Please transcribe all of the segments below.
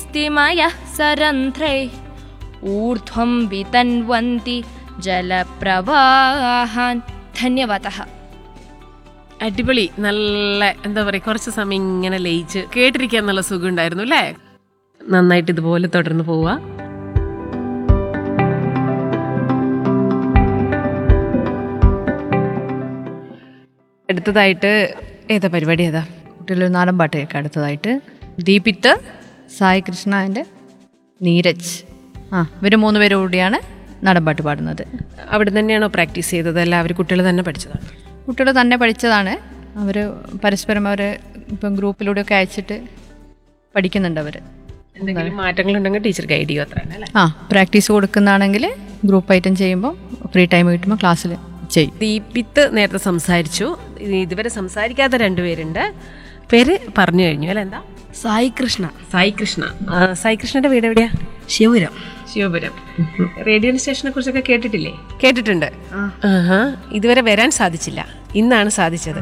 दीप्तिमयः सरन्ध्रै ऊर्ध्वं वितन्वन्ति जलप्रवाहान् धन्यवादः അടിപൊളി നല്ല എന്താ പറയുക കുറച്ച് സമയം ഇങ്ങനെ ലയിച്ച് കേട്ടിരിക്കാൻ നല്ല സുഖം ഉണ്ടായിരുന്നു അല്ലേ നന്നായിട്ട് ഇതുപോലെ തുടർന്ന് പോവുക അടുത്തതായിട്ട് ഏതാ പരിപാടി ഏതാ കുട്ടികളൊരു നാടൻ പാട്ട് കേൾക്കാം അടുത്തതായിട്ട് ദീപിത്ത് സായി കൃഷ്ണ ആൻഡ് നീരജ് ആ ഇവർ മൂന്ന് പേരും കൂടിയാണ് നാടൻ പാട്ട് പാടുന്നത് അവിടെ തന്നെയാണോ പ്രാക്ടീസ് ചെയ്തത് അല്ല അവർ കുട്ടികൾ തന്നെ പഠിച്ചതാണ് കുട്ടികൾ തന്നെ പഠിച്ചതാണ് അവർ പരസ്പരം അവർ ഇപ്പം ഗ്രൂപ്പിലൂടെയൊക്കെ അയച്ചിട്ട് പഠിക്കുന്നുണ്ട് അവർ എന്തെങ്കിലും മാറ്റങ്ങളുണ്ടെങ്കിൽ ടീച്ചർ ഗൈഡ് ചെയ്യും അത്ര അല്ലേ ആ പ്രാക്ടീസ് കൊടുക്കുന്നതാണെങ്കിൽ ഗ്രൂപ്പ് ഐറ്റം ചെയ്യുമ്പോൾ ഫ്രീ ടൈം കിട്ടുമ്പോൾ ക്ലാസ്സിൽ ചെയ്യും ദീപിത്ത് നേരത്തെ സംസാരിച്ചു ഇനി ഇതുവരെ സംസാരിക്കാത്ത രണ്ടുപേരുണ്ട് പേര് പറഞ്ഞു കഴിഞ്ഞു അല്ല എന്താ സായി കൃഷ്ണ സായി കൃഷ്ണ ആ, സായി കൃഷ്ണന്റെ വീട് എവിടെയാ ശിവപുരം ശിവപുരം റേഡിയോ സ്റ്റേഷനെ കുറിച്ചൊക്കെ കേട്ടിട്ടില്ലേ കേട്ടിട്ടുണ്ട് ആഹാ ഇതുവരെ വരാൻ സാധിച്ചില്ല ഇന്നാണ് സാധിച്ചത്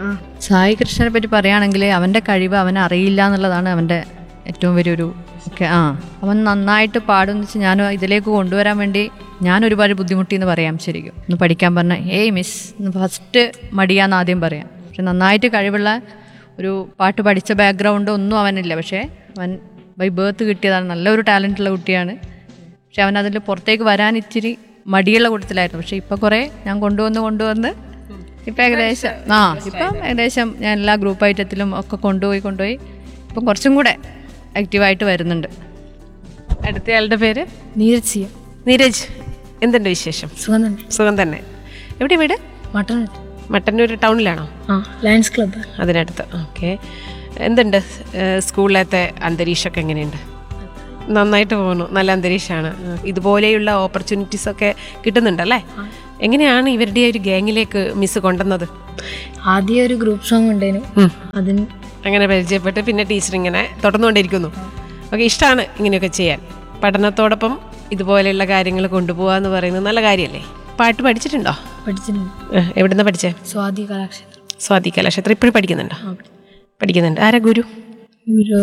സായി കൃഷ്ണനെ പറ്റി പറയുകയാണെങ്കിൽ അവൻ്റെ കഴിവ് അവൻ അറിയില്ല എന്നുള്ളതാണ് അവൻ്റെ ഏറ്റവും വലിയൊരു ഒക്കെ ആ അവൻ നന്നായിട്ട് പാടുമെന്ന് വെച്ചാൽ ഞാൻ ഇതിലേക്ക് കൊണ്ടുവരാൻ വേണ്ടി ഞാൻ ഒരുപാട് ബുദ്ധിമുട്ടി എന്ന് പറയാം ശരിക്കും ഒന്ന് പഠിക്കാൻ പറഞ്ഞ ഏയ് മിസ് എന്ന് ഫസ്റ്റ് മടിയാന്ന് ആദ്യം പറയാം പക്ഷെ നന്നായിട്ട് കഴിവുള്ള ഒരു പാട്ട് പഠിച്ച ബാക്ക്ഗ്രൗണ്ട് ഒന്നും അവനില്ല പക്ഷേ അവൻ ബൈ ബേർത്ത് കിട്ടിയതാണ് നല്ലൊരു ടാലൻ്റുള്ള കുട്ടിയാണ് പക്ഷെ അവൻ അതിൽ പുറത്തേക്ക് വരാൻ ഇച്ചിരി മടിയുള്ള കൂട്ടത്തിലായിരുന്നു പക്ഷെ ഇപ്പം കുറേ ഞാൻ കൊണ്ടുവന്ന് കൊണ്ടുവന്ന് ഇപ്പം ഏകദേശം ആ ഇപ്പം ഏകദേശം ഞാൻ എല്ലാ ഗ്രൂപ്പ് ഐറ്റത്തിലും ഒക്കെ കൊണ്ടുപോയി കൊണ്ടുപോയി ഇപ്പം കുറച്ചും കൂടെ ആക്റ്റീവായിട്ട് വരുന്നുണ്ട് അടുത്തയാളുടെ പേര് നീരജ് നീരജ് എന്തുണ്ട് വിശേഷം സുഖം തന്നെ സുഖം തന്നെ എവിടെ വീട് മട്ടൺ മട്ടന്നൂർ ടൗണിലാണോ ആ ലയൺസ് ക്ലബ്ബ് അതിനടുത്ത് ഓക്കെ എന്തുണ്ട് ഏഹ് സ്കൂളിലത്തെ അന്തരീക്ഷമൊക്കെ എങ്ങനെയുണ്ട് നന്നായിട്ട് പോകുന്നു നല്ല അന്തരീക്ഷമാണ് ഇതുപോലെയുള്ള ഓപ്പർച്യൂണിറ്റീസ് ഒക്കെ കിട്ടുന്നുണ്ടല്ലേ എങ്ങനെയാണ് ഇവരുടെ ഒരു ഗ്യാങ്ങിലേക്ക് മിസ് കൊണ്ടുവന്നത് ആദ്യം ഒരു ഗ്രൂപ്പ് സോങ് ഉണ്ടായിരുന്നു അതിന് അങ്ങനെ പരിചയപ്പെട്ട് പിന്നെ ടീച്ചർ ഇങ്ങനെ തുടർന്നുകൊണ്ടിരിക്കുന്നു ഓക്കെ ഇഷ്ടമാണ് ഇങ്ങനെയൊക്കെ ചെയ്യാൻ പഠനത്തോടൊപ്പം ഇതുപോലെയുള്ള കാര്യങ്ങൾ കൊണ്ടുപോകുക എന്ന് പറയുന്നത് നല്ല കാര്യമല്ലേ പാട്ട് പഠിച്ചിട്ടുണ്ടോ പഠിച്ചിട്ടുണ്ട് ഏഹ് എവിടുന്നാ പഠിച്ചേ സ്വാതി കലാക്ഷേത്രം സ്വാതി കലാക്ഷേത്രം ഇപ്പോഴും പഠിക്കുന്നുണ്ടോ പഠിക്കുന്നുണ്ട് ആരാ ഗുരു ഒരു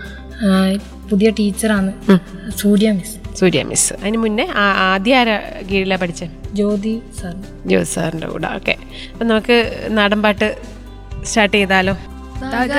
ആ, പുതിയ ടീച്ചറാണ് സൂര്യ മിസ് സൂര്യ മിസ് അതിന് മുന്നേ ആ- ആദ്യം ആരാ കീഴിലാണ് പഠിച്ചത് ജ്യോതി സാർ ജോസ് സാറിൻ്റെ കൂടെ ഓക്കെ അപ്പം നമുക്ക് നാടൻ പാട്ട് സ്റ്റാർട്ട് ചെയ്താലോ തക